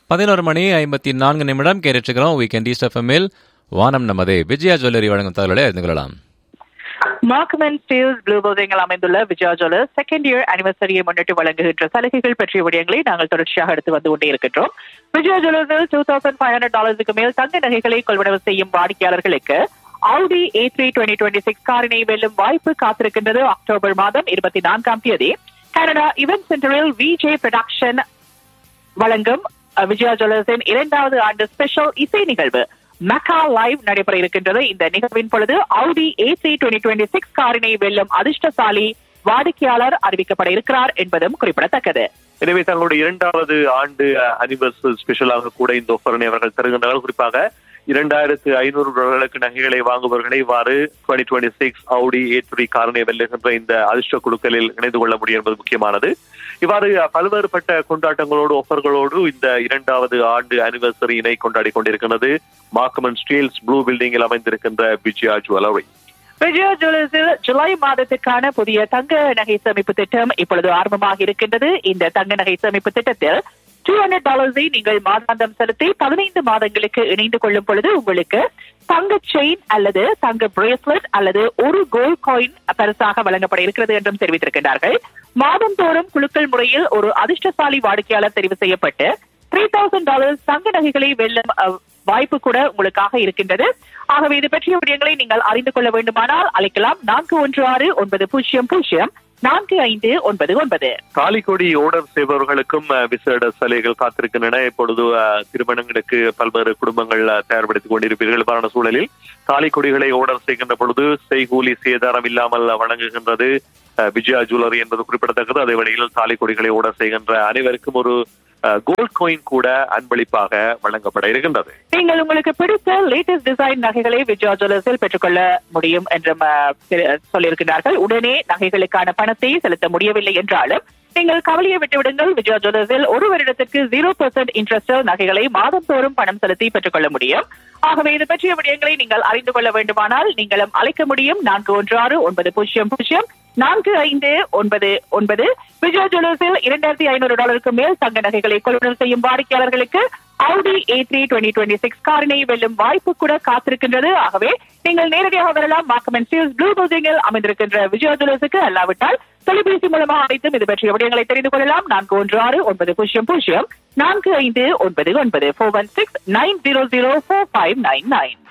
பதினோரு மணி ஐம்பத்தி நான்கு நிமிடம் கேட்டுருக்கிறோம் வீக்கெண்ட் ஈஸ்ட் எஃப்எம்மில் வானம் நமதே விஜயா ஜுவல்லரி வழங்கும் தகவலை அறிந்து கொள்ளலாம் மார்க்மென் ஸ்டீல்ஸ் ப்ளூ பில்டிங்கில் அமைந்துள்ள விஜயா ஜுவல்லர்ஸ் செகண்ட் இயர் அனிவர்சரியை முன்னிட்டு வழங்குகின்ற சலுகைகள் பற்றிய விடயங்களை நாங்கள் தொடர்ச்சியாக எடுத்து வந்து கொண்டே இருக்கின்றோம் விஜயா ஜுவல்லர்ஸில் டூ தௌசண்ட் ஃபைவ் ஹண்ட்ரட் டாலருக்கு மேல் தங்க நகைகளை கொள்வனவு செய்யும் வாடிக்கையாளர்களுக்கு Audi A three twenty twenty six காரினை வெல்லும் வாய்ப்பு காத்திருக்கின்றது அக்டோபர் மாதம் இருபத்தி நான்காம் தேதி கனடா இவென்ட் சென்டரில் விஜே ப்ரொடக்ஷன் வழங்கும் அஹ், விஜயா ஜுவல்லர்ஸின் இரண்டாவது ஆண்டு ஸ்பெஷல் இசை நிகழ்வு மெக்கா லைவ் நடைபெற இருக்கின்றது இந்த நிகழ்வின் பொழுது Audi AC twenty twenty six காரினை வெல்லும் அதிர்ஷ்டசாலி வாடிக்கையாளர் அறிவிக்கப்பட இருக்கிறார் என்பதும் குறிப்பிடத்தக்கது எனவே தங்களுடைய இரண்டாவது ஆண்டு அனிவர்சரி ஸ்பெஷலாக கூட இந்த ஆஃபரனை அவர்கள் தருகின்றனர் குறிப்பாக இரண்டாயிரத்து ஐநூறு டாலர்களுக்கு நகைகளை வாங்குபவர்களை இவ்வாறு twenty twenty six Audi A three காரனை வெல்லுகின்ற இந்த அதிர்ஷ்ட குழுக்களில் இணைந்து கொள்ள முடியும் என்பது முக்கியமானது இவ்வாறு பல்வேறுபட்ட கொண்டாட்டங்களோடு ஆஃபர்களோடு இந்த இரண்டாவது ஆண்டு அனிவர்சரியினை கொண்டாடி கொண்டிருக்கிறது மார்க்கமன் ஸ்டீல்ஸ் ப்ளூ பில்டிங்கில் அமைந்திருக்கின்ற விஜயா ஜுவல்லரி விஜயா ஜுவல்லர்ஸில் ஜூலை மாதத்துக்கான புதிய தங்க நகை சேமிப்பு திட்டம் இப்பொழுது ஆரம்பமாக இருக்கின்றது இந்த தங்க நகை சேமிப்பு திட்டத்தில் டூ ஹண்ட்ரட் டாலர்ஸை நீங்கள் மாதாந்தம் செலுத்தி பதினைந்து மாதங்களுக்கு இணைந்து கொள்ளும் பொழுது உங்களுக்கு தங்க செயின் அல்லது தங்க பிரேஸ்லெட் அல்லது ஒரு கோல்ட் காயின் பரிசாக வழங்கப்பட இருக்கிறது என்றும் தெரிவித்திருக்கிறார்கள் மாதந்தோறும் குழுக்கள் முறையில் ஒரு அதிர்ஷ்டசாலி வாடிக்கையாளர் தெரிவு செய்யப்பட்டு த்ரீ தௌசண்ட் டாலர்ஸ் தங்க நகைகளை வெல்லும் அஹ், வாய்ப்பு கூட உங்களுக்காக இருக்கின்றது ஆகவே இது பற்றிய விடயங்களை நீங்கள் அறிந்து கொள்ள வேண்டுமானால் அழைக்கலாம் நான்கு ஒன்று ஆறு ஒன்பது பூஜ்ஜியம் பூஜ்ஜியம் நான்கு ஐந்து ஒன்பது ஒன்பது தாலிக்கொடி ஓடர் செய்பவர்களுக்கும் அஹ், விசேட சலுகைகள் காத்திருக்கின்றன இப்பொழுது அஹ், திருமணங்களுக்கு பல்வேறு குடும்பங்கள் அஹ், தயார்படுத்திக் கொண்டிருப்பீர்கள் இவ்வாறான சூழலில் தாலிக்கொடிகளை ஓடர் செய்கின்ற பொழுது செய்கூலி சேதாரம் இல்லாமல் வழங்குகின்றது அஹ், விஜயா ஜுவல்லரி என்பது குறிப்பிடத்தக்கது அதே வேளையில் தாலிக்கொடிகளை ஓடர் செய்கின்ற அனைவருக்கும் ஒரு கோல்ட் காயின் கூட அன்பளிப்பாக வழங்கப்பட இருக்கின்றது நீங்கள் உங்களுக்கு பிடித்த லேட்டஸ்ட் டிசைன் நகைகளை விஜயா ஜுவல்லர்ஸில் பெற்றுக்கொள்ள முடியும் என்றும் அஹ், தெரி- சொல்லியிருக்கிறார்கள் உடனே நகைகளுக்கான பணத்தை செலுத்த முடியவில்லை என்றாலும் நீங்கள் கவலையை விட்டுவிடுங்கள் விஜயா ஜுவல்லர்ஸில் ஒரு வருடத்திற்கு ஜீரோ பர்சன்ட் இன்ட்ரெஸ்டில் நகைகளை மாதந்தோறும் பணம் செலுத்தி பெற்றுக்கொள்ள முடியும் ஆகவே இது பற்றிய விடயங்களை நீங்கள் அறிந்து கொள்ள வேண்டுமானால் நீங்களும் அழைக்க முடியும் நான்கு ஒன்று ஆறு ஒன்பது பூஜ்ஜியம் பூஜ்ஜியம் நான்கு ஐந்து ஒன்பது ஒன்பது விஜயா ஜுவல்லர்ஸில் இரண்டாயிரத்தி ஐநூறு டாலருக்கு மேல் தங்க நகைகளை கொள்வனவு செய்யும் வாடிக்கையாளர்களுக்கு Audi A three twenty twenty six காரினை வெல்லும் வாய்ப்பு கூட காத்திருக்கின்றது ஆகவே நீங்கள் நேரடியாக வரலாம் மார்க்கமெண்ட் ஸ்டீல்ஸ் ப்ளூ பில்டிங்கில் அமைந்திருக்கின்ற விஜயா ஜுவல்லர்ஸுக்கு அல்லாவிட்டால் தொலைபேசி மூலமாக அழைத்தும் இது பற்றிய விடயங்களை தெரிந்து கொள்ளலாம் நான்கு ஒன்று ஆறு ஒன்பது பூஜ்ஜியம் பூஜ்ஜியம் நான்கு ஐந்து ஒன்பது ஒன்பது four one six nine zero zero four five nine nine